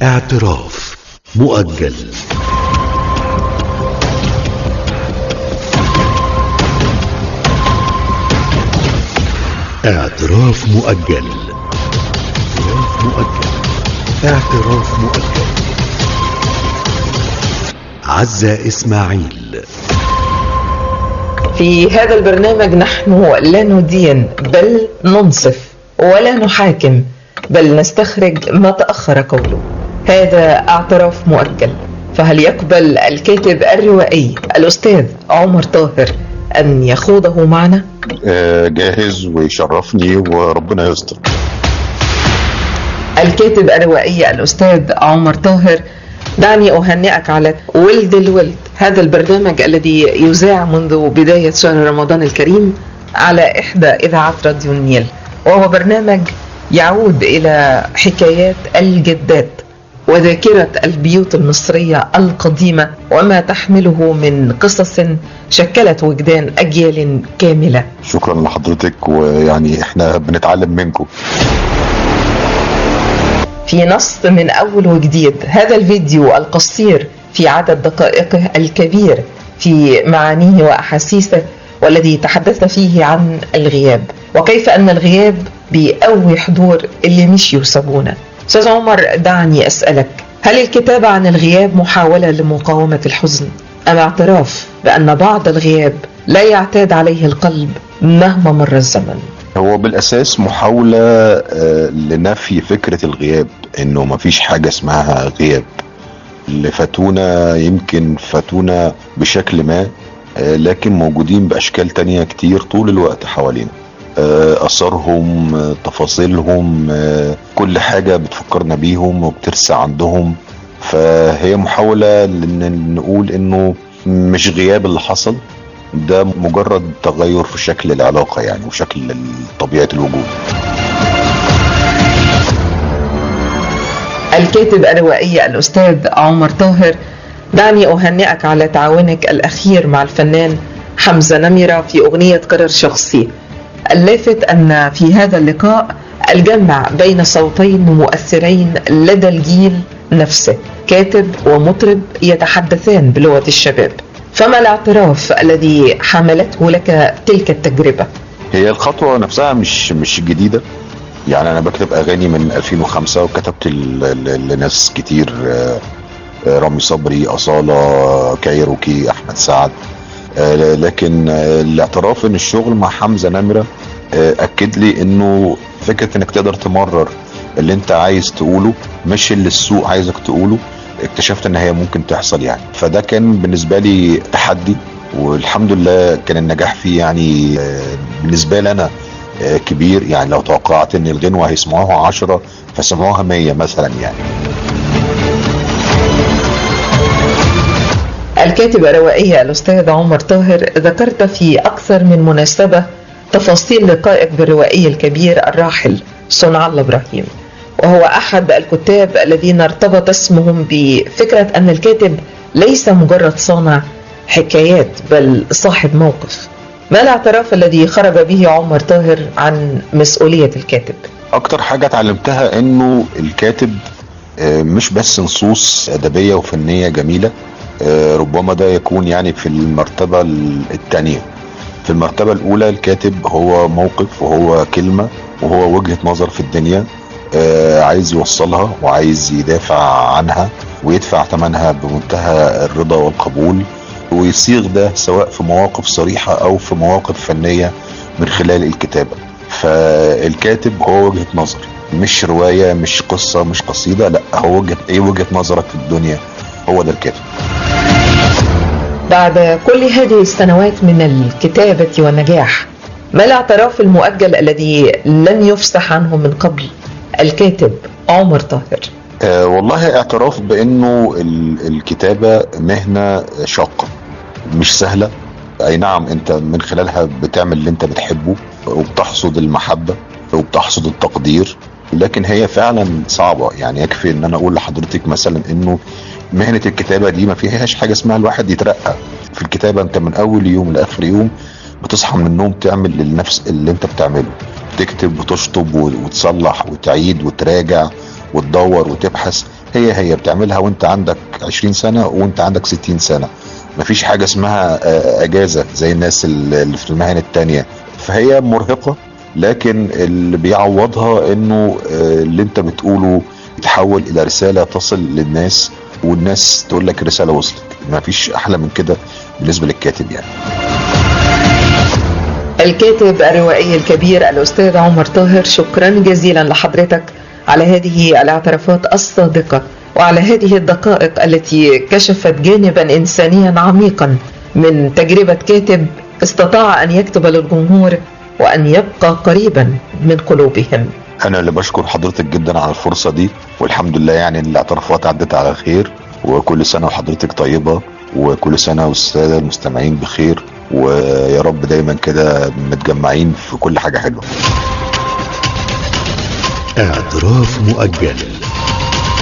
اعتراف مؤجل اعتراف مؤجل اعتراف مؤجل اعتراف مؤجل عزة إسماعيل في هذا البرنامج نحن لا ندين بل ننصف ولا نحاكم بل نستخرج ما تأخر قوله هذا اعتراف مؤجل فهل يقبل الكاتب الروائي الأستاذ عمر طاهر أن يخوضه معنا؟ آه، جاهز ويشرفني وربنا يستر الكاتب الروائي الأستاذ عمر طاهر دعني أهنئك على ولد الولد هذا البرنامج الذي يذاع منذ بداية شهر رمضان الكريم على إحدى إذاعات راديو النيل وهو برنامج يعود إلى حكايات الجدات وذاكرة البيوت المصرية القديمة وما تحمله من قصص شكلت وجدان أجيال كاملة شكرا لحضرتك ويعني احنا بنتعلم منكم في نص من أول وجديد هذا الفيديو القصير في عدد دقائقه الكبير في معانيه وأحاسيسه والذي تحدث فيه عن الغياب وكيف أن الغياب بيقوي حضور اللي مش يسابونا أستاذ عمر دعني أسألك هل الكتابة عن الغياب محاولة لمقاومة الحزن أم اعتراف بأن بعض الغياب لا يعتاد عليه القلب مهما مر الزمن هو بالاساس محاوله آه، لنفي فكره الغياب انه مفيش حاجه اسمها غياب اللي فاتونا يمكن فاتونا بشكل ما آه، لكن موجودين باشكال تانية كتير طول الوقت حوالينا آه، اثارهم آه، تفاصيلهم آه، كل حاجه بتفكرنا بيهم وبترسى عندهم فهي محاوله لان نقول انه مش غياب اللي حصل ده مجرد تغير في شكل العلاقه يعني وشكل طبيعه الوجود الكاتب الروائي الأستاذ عمر طاهر دعني أهنئك على تعاونك الأخير مع الفنان حمزة نمرة في أغنية قرار شخصي اللافت أن في هذا اللقاء الجمع بين صوتين مؤثرين لدى الجيل نفسه كاتب ومطرب يتحدثان بلغة الشباب فما الاعتراف الذي حملته لك تلك التجربة؟ هي الخطوه نفسها مش مش جديده يعني انا بكتب اغاني من 2005 وكتبت ل- ل- لناس كتير آه، آه، رامي صبري اصاله كايروكي احمد سعد آه، لكن آه، الاعتراف ان الشغل مع حمزه نمره آه، اكد لي انه فكره انك تقدر تمرر اللي انت عايز تقوله مش اللي السوق عايزك تقوله اكتشفت ان هي ممكن تحصل يعني فده كان بالنسبه لي تحدي والحمد لله كان النجاح فيه يعني آه، بالنسبه لي انا آه، كبير يعني لو توقعت ان الغنوه هيسمعوها 10 فسمعوها 100 مثلا يعني الكاتب الروائي الأستاذ عمر طاهر ذكرت في أكثر من مناسبة تفاصيل لقائك بالروائي الكبير الراحل صنع الله إبراهيم وهو أحد الكتاب الذين ارتبط اسمهم بفكرة أن الكاتب ليس مجرد صانع حكايات بل صاحب موقف ما الاعتراف الذي خرج به عمر طاهر عن مسؤولية الكاتب؟ اكتر حاجه اتعلمتها انه الكاتب آه، مش بس نصوص ادبيه وفنيه جميله آه، ربما ده يكون يعني في المرتبه الثانيه في المرتبه الاولى الكاتب هو موقف وهو كلمه وهو وجهه نظر في الدنيا آه، عايز يوصلها وعايز يدافع عنها ويدفع ثمنها بمنتهى الرضا والقبول ويصيغ ده سواء في مواقف صريحه او في مواقف فنيه من خلال الكتابه فالكاتب هو وجهه نظر مش روايه مش قصه مش قصيده لا هو وجهه ايه وجهه نظرك في الدنيا هو ده الكاتب بعد كل هذه السنوات من الكتابة والنجاح ما الاعتراف المؤجل الذي لم يفصح عنه من قبل الكاتب عمر طاهر آه والله اعتراف بانه ال- الكتابه مهنه شاقه مش سهله اي نعم انت من خلالها بتعمل اللي انت بتحبه وبتحصد المحبه وبتحصد التقدير لكن هي فعلا صعبه يعني يكفي ان انا اقول لحضرتك مثلا انه مهنه الكتابه دي ما فيهاش حاجه اسمها الواحد يترقى في الكتابه انت من اول يوم لاخر يوم بتصحى من النوم تعمل للنفس اللي انت بتعمله تكتب وتشطب و- وتصلح وتعيد وتراجع وتدور وتبحث هي هي بتعملها وانت عندك 20 سنة وانت عندك 60 سنة مفيش حاجة اسمها آه، اجازة زي الناس اللي اللي في المهن التانية فهي مرهقة لكن اللي بيعوضها انه آه، اللي انت بتقوله يتحول الى رسالة تصل للناس والناس تقول لك الرسالة وصلت مفيش احلى من كده بالنسبة للكاتب يعني الكاتب الروائي الكبير الأستاذ عمر طاهر شكرا جزيلا لحضرتك على هذه الاعترافات الصادقة وعلى هذه الدقائق التي كشفت جانبا إنسانيا عميقا من تجربة كاتب استطاع أن يكتب للجمهور وأن يبقى قريبا من قلوبهم انا اللي بشكر حضرتك جدا على الفرصه دي والحمد لله يعني إن الاعترافات عدت على خير وكل سنه وحضرتك طيبه وكل سنه والساده المستمعين بخير ويا رب دايما كده متجمعين في كل حاجه حلوه اعتراف مؤجل